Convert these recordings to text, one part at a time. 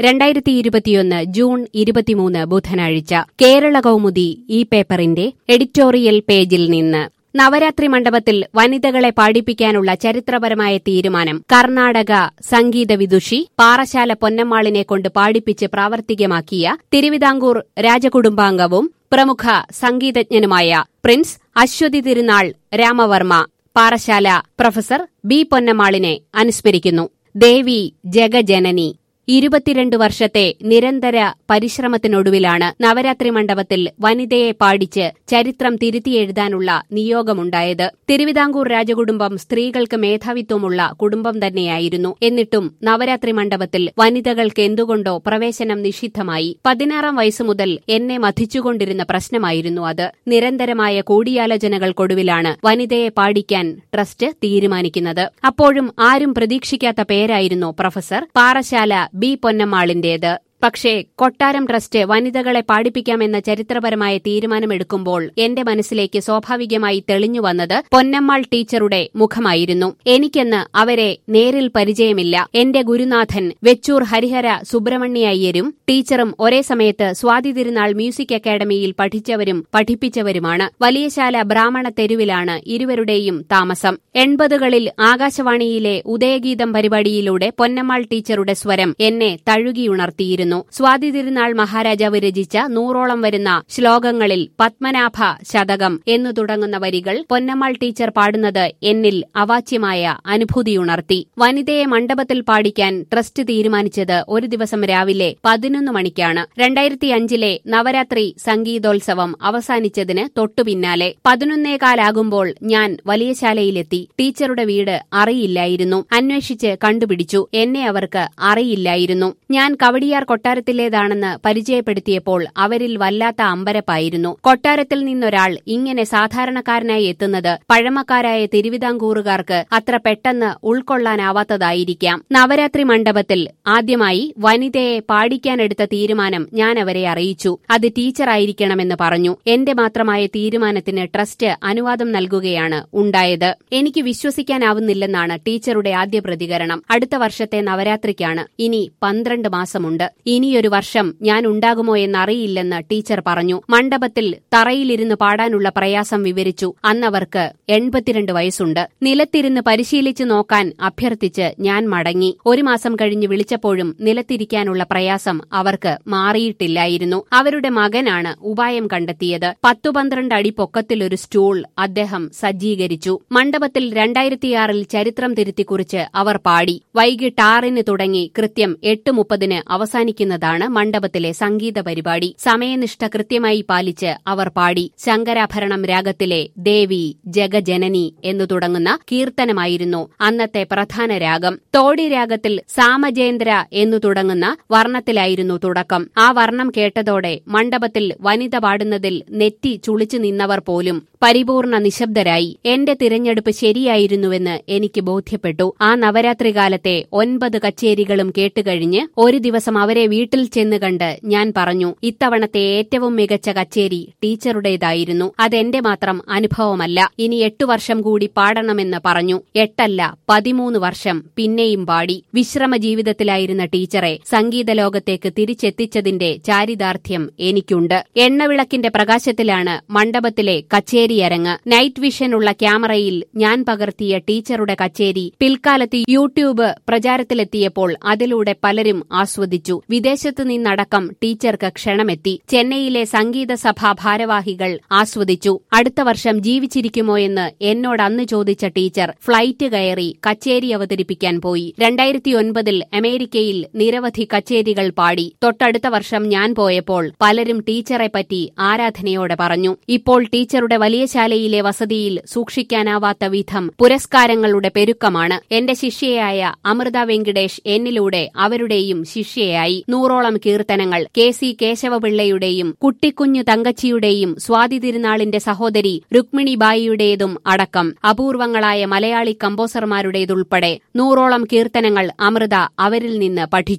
രണ്ടായിരത്തി ഇരുപത്തിയൊന്ന് ജൂൺ ഇരുപത്തിമൂന്ന് ബുധനാഴ്ച കേരള കൗമുദി ഈ പേപ്പറിന്റെ എഡിറ്റോറിയൽ പേജിൽ നിന്ന് നവരാത്രി മണ്ഡപത്തിൽ വനിതകളെ പാടിപ്പിക്കാനുള്ള ചരിത്രപരമായ തീരുമാനം കർണാടക സംഗീത വിദുഷി പാറശാല പൊന്നമ്മാളിനെ കൊണ്ട് പാടിപ്പിച്ച് പ്രാവർത്തികമാക്കിയ തിരുവിതാംകൂർ രാജകുടുംബാംഗവും പ്രമുഖ സംഗീതജ്ഞനുമായ prince Aswathi Thirunal Rama Varma Parassala professor B പൊന്നമ്മാളിനെ അനുസ്മരിക്കുന്നു ദേവി ജഗജനനി ഇരുപത്തിരണ്ട് വർഷത്തെ നിരന്തര പരിശ്രമത്തിനൊടുവിലാണ് നവരാത്രി മണ്ഡപത്തിൽ വനിതയെ പാടിച്ച് ചരിത്രം തിരുത്തിയെഴുതാനുള്ള നിയോഗമുണ്ടായത് തിരുവിതാംകൂർ രാജകുടുംബം സ്ത്രീകൾക്ക് മേധാവിത്വമുള്ള കുടുംബം തന്നെയായിരുന്നു എന്നിട്ടും നവരാത്രി മണ്ഡപത്തിൽ വനിതകൾക്ക് എന്തുകൊണ്ടോ പ്രവേശനം നിഷിദ്ധമായി പതിനാറാം വയസ്സു മുതൽ എന്നെ മഥിച്ചുകൊണ്ടിരുന്ന പ്രശ്നമായിരുന്നു അത് നിരന്തരമായ കൂടിയാലോചനകൾക്കൊടുവിലാണ് വനിതയെ പാടിക്കാൻ ട്രസ്റ്റ് തീരുമാനിക്കുന്നത് അപ്പോഴും ആരും പ്രതീക്ഷിക്കാത്ത പേരായിരുന്നു പ്രൊഫസർ പാറശാല ബി പൊന്നമ്മാളിന്റേത് പക്ഷേ കൊട്ടാരം ട്രസ്റ്റ് വനിതകളെ പാടിപ്പിക്കാമെന്ന ചരിത്രപരമായ തീരുമാനമെടുക്കുമ്പോൾ എന്റെ മനസ്സിലേക്ക് സ്വാഭാവികമായി തെളിഞ്ഞു വന്നത് പൊന്നമ്മാൾ ടീച്ചറുടെ മുഖമായിരുന്നു എനിക്കെന്ന് അവരെ നേരിൽ പരിചയമില്ല എന്റെ ഗുരുനാഥൻ വെച്ചൂർ ഹരിഹര സുബ്രഹ്മണ്യ അയ്യരും ടീച്ചറും ഒരേ സമയത്ത് സ്വാതി തിരുനാൾ മ്യൂസിക് അക്കാദമിയിൽ പഠിച്ചവരും പഠിപ്പിച്ചവരുമാണ് വലിയശാല ബ്രാഹ്മണ തെരുവിലാണ് ഇരുവരുടെയും താമസം എൺപതുകളിൽ ആകാശവാണിയിലെ ഉദയഗീതം പരിപാടിയിലൂടെ പൊന്നമ്മാൾ ടീച്ചറുടെ സ്വരം എന്നെ തഴുകിയുണർത്തിയിരുന്നു പറയുന്നു സ്വാതി തിരുനാൾ മഹാരാജാവ് രചിച്ച നൂറോളം വരുന്ന ശ്ലോകങ്ങളിൽ പത്മനാഭ ശതകം എന്നു തുടങ്ങുന്ന വരികൾ പൊന്നമ്മാൾ ടീച്ചർ പാടുന്നത് എന്നിൽ അവാച്യമായ അനുഭൂതിയുണർത്തി വനിതയെ മണ്ഡപത്തിൽ പാടിക്കാൻ ട്രസ്റ്റ് തീരുമാനിച്ചത് ഒരു ദിവസം രാവിലെ പതിനൊന്ന് മണിക്കാണ് രണ്ടായിരത്തി അഞ്ചിലെ നവരാത്രി സംഗീതോത്സവം അവസാനിച്ചതിന് തൊട്ടുപിന്നാലെ പതിനൊന്നേകാലാകുമ്പോൾ ഞാൻ വലിയശാലയിലെത്തി ടീച്ചറുടെ വീട് അറിയില്ലായിരുന്നു അന്വേഷിച്ച് കണ്ടുപിടിച്ചു എന്നെ അവർക്ക് അറിയില്ലായിരുന്നു ഞാൻ കവടിയാർ കൊട്ടാരത്തിലേതാണെന്ന് പരിചയപ്പെടുത്തിയപ്പോൾ അവരിൽ വല്ലാത്ത അമ്പരപ്പായിരുന്നു കൊട്ടാരത്തിൽ നിന്നൊരാൾ ഇങ്ങനെ സാധാരണക്കാരനായി എത്തുന്നത് പഴമക്കാരായ തിരുവിതാംകൂറുകാർക്ക് അത്ര പെട്ടെന്ന് ഉൾക്കൊള്ളാനാവാത്തതായിരിക്കാം നവരാത്രി മണ്ഡപത്തിൽ ആദ്യമായി വനിതയെ പാടിക്കാനെടുത്ത തീരുമാനം ഞാൻ അവരെ അറിയിച്ചു അത് ടീച്ചറായിരിക്കണമെന്ന് പറഞ്ഞു എന്റെ മാത്രമായ തീരുമാനത്തിന് ട്രസ്റ്റ് അനുവാദം നൽകുകയാണ് ഉണ്ടായത് എനിക്ക് വിശ്വസിക്കാനാവുന്നില്ലെന്നാണ് ടീച്ചറുടെ ആദ്യ പ്രതികരണം അടുത്ത വർഷത്തെ നവരാത്രിക്കാണ് ഇനി പന്ത്രണ്ട് മാസമുണ്ട് ഇനിയൊരു വർഷം ഞാൻ ഉണ്ടാകുമോ എന്നറിയില്ലെന്ന് ടീച്ചർ പറഞ്ഞു മണ്ഡപത്തിൽ തറയിലിരുന്ന് പാടാനുള്ള പ്രയാസം വിവരിച്ചു അന്നവർക്ക് എൺപത്തിരണ്ട് വയസ്സുണ്ട് നിലത്തിരുന്ന് പരിശീലിച്ചു നോക്കാൻ അഭ്യർത്ഥിച്ച് ഞാൻ മടങ്ങി ഒരു മാസം കഴിഞ്ഞ് വിളിച്ചപ്പോഴും നിലത്തിരിക്കാനുള്ള പ്രയാസം അവർക്ക് മാറിയിട്ടില്ലായിരുന്നു അവരുടെ മകനാണ് ഉപായം കണ്ടെത്തിയത് പത്തു പന്ത്രണ്ട് അടി പൊക്കത്തിലൊരു സ്റ്റൂൾ അദ്ദേഹം സജ്ജീകരിച്ചു മണ്ഡപത്തിൽ രണ്ടായിരത്തിയാറിൽ ചരിത്രം തിരുത്തിക്കുറിച്ച് അവർ പാടി വൈകിട്ട് ആറിന് തുടങ്ങി കൃത്യം എട്ട് മുപ്പതിന് അവസാനിക്കുന്നതാണ് മണ്ഡപത്തിലെ സംഗീത പരിപാടി സമയനിഷ്ഠ കൃത്യമായി പാലിച്ച് അവർ പാടി ശങ്കരാഭരണം രാഗത്തിലെ ദേവി ജഗജനനി എന്നു തുടങ്ങുന്ന കീർത്തനമായിരുന്നു അന്നത്തെ പ്രധാന രാഗം തോടി രാഗത്തിൽ സാമജേന്ദ്ര എന്നു തുടങ്ങുന്ന വർണ്ണത്തിലായിരുന്നു തുടക്കം ആ വർണ്ണം കേട്ടതോടെ മണ്ഡപത്തിൽ വനിത പാടുന്നതിൽ നെറ്റി ചുളിച്ചു നിന്നവർ പോലും പരിപൂർണ നിശബ്ദരായി എന്റെ തിരഞ്ഞെടുപ്പ് ശരിയായിരുന്നുവെന്ന് എനിക്ക് ബോധ്യപ്പെട്ടു ആ നവരാത്രി കാലത്തെ ഒൻപത് കച്ചേരികളും കേട്ടുകഴിഞ്ഞ് ഒരു ദിവസം അവരെ വീട്ടിൽ ചെന്ന് കണ്ട് ഞാൻ പറഞ്ഞു ഇത്തവണത്തെ ഏറ്റവും മികച്ച കച്ചേരി ടീച്ചറുടേതായിരുന്നു അതെന്റെ മാത്രം അനുഭവമല്ല ഇനി എട്ടു വർഷം കൂടി പാടണമെന്ന് പറഞ്ഞു എട്ടല്ല പതിമൂന്ന് വർഷം പിന്നെയും പാടി വിശ്രമ ജീവിതത്തിലായിരുന്ന ടീച്ചറെ സംഗീത ലോകത്തേക്ക് തിരിച്ചെത്തിച്ചതിന്റെ ചാരിതാർത്ഥ്യം എനിക്കുണ്ട് എണ്ണവിളക്കിന്റെ പ്രകാശത്തിലാണ് മണ്ഡപത്തിലെ കച്ചേരിയരങ്ങ് നൈറ്റ് വിഷനുള്ള ക്യാമറയിൽ ഞാൻ പകർത്തിയ ടീച്ചറുടെ കച്ചേരി പിൽക്കാലത്ത് യൂട്യൂബ് പ്രചാരത്തിലെത്തിയപ്പോൾ അതിലൂടെ പലരും ആസ്വദിച്ചു വിദേശത്തു നിന്നടക്കം ടീച്ചർക്ക് ക്ഷണമെത്തി ചെന്നൈയിലെ സംഗീത സഭാ ഭാരവാഹികൾ ആസ്വദിച്ചു അടുത്ത വർഷം ജീവിച്ചിരിക്കുമോ എന്ന് എന്നോട് അന്ന് ചോദിച്ച ടീച്ചർ ഫ്ലൈറ്റ് കയറി കച്ചേരി അവതരിപ്പിക്കാൻ പോയി രണ്ടായിരത്തിയൊൻപതിൽ അമേരിക്കയിൽ നിരവധി കച്ചേരികൾ പാടി തൊട്ടടുത്ത വർഷം ഞാൻ പോയപ്പോൾ പലരും ടീച്ചറെ പറ്റി ആരാധനയോടെ പറഞ്ഞു ഇപ്പോൾ ടീച്ചറുടെ വലിയ ശാലയിലെ വസതിയിൽ സൂക്ഷിക്കാനാവാത്ത വിധം പുരസ്കാരങ്ങളുടെ പെരുക്കമാണ് എന്റെ ശിഷ്യയായ അമൃത വെങ്കിടേഷ് എന്നിലൂടെ അവരുടെയും ശിഷ്യയായി നൂറോളം കീർത്തനങ്ങൾ കെ സി കേശവപിള്ളയുടെയും കുട്ടിക്കുഞ്ഞു തങ്കച്ചിയുടെയും സ്വാതി തിരുനാളിന്റെ സഹോദരി രുക്മിണി ബായിയുടേതും അടക്കം അപൂർവങ്ങളായ മലയാളി കമ്പോസർമാരുടേതുൾപ്പെടെ നൂറോളം കീർത്തനങ്ങൾ അമൃത അവരിൽ നിന്ന് പഠിച്ചു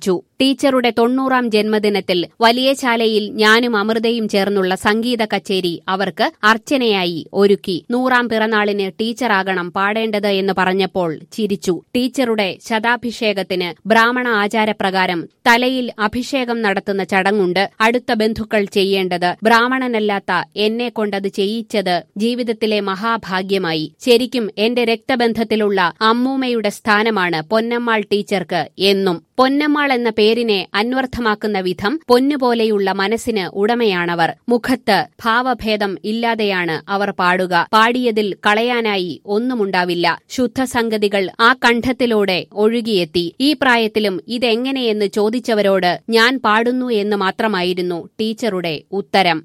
ടീച്ചറുടെ തൊണ്ണൂറാം ജന്മദിനത്തിൽ വലിയശാലയിൽ ഞാനും അമൃതയും ചേർന്നുള്ള സംഗീത കച്ചേരി അവർക്ക് അർച്ചനയായി ഒരുക്കി നൂറാം പിറന്നാളിന് ടീച്ചറാകണം പാടേണ്ടത് എന്ന് പറഞ്ഞപ്പോൾ ചിരിച്ചു ടീച്ചറുടെ ശതാഭിഷേകത്തിന് ബ്രാഹ്മണ ആചാരപ്രകാരം തലയിൽ അഭിഷേകം നടത്തുന്ന ചടങ്ങുണ്ട് അടുത്ത ബന്ധുക്കൾ ചെയ്യേണ്ടത് ബ്രാഹ്മണനല്ലാത്ത എന്നെ കൊണ്ടത് ചെയ്യിച്ചത് ജീവിതത്തിലെ മഹാഭാഗ്യമായി ശരിക്കും എന്റെ രക്തബന്ധത്തിലുള്ള അമ്മൂമ്മയുടെ സ്ഥാനമാണ് പൊന്നമ്മാൾ ടീച്ചർക്ക് എന്നും പൊന്നമ്മാൾ എന്ന പേരിനെ അന്വർത്ഥമാക്കുന്ന വിധം പൊന്നുപോലെയുള്ള മനസ്സിന് ഉടമയാണവർ മുഖത്ത് ഭാവഭേദം ഇല്ലാതെയാണ് അവർ പാടുക പാടിയതിൽ കളയാനായി ഒന്നുമുണ്ടാവില്ല ശുദ്ധസംഗതികൾ ആ കണ്ഠത്തിലൂടെ ഒഴുകിയെത്തി ഈ പ്രായത്തിലും ഇതെങ്ങനെയെന്ന് ചോദിച്ചവരോട് ഞാൻ പാടുന്നു എന്ന് മാത്രമായിരുന്നു ടീച്ചറുടെ ഉത്തരം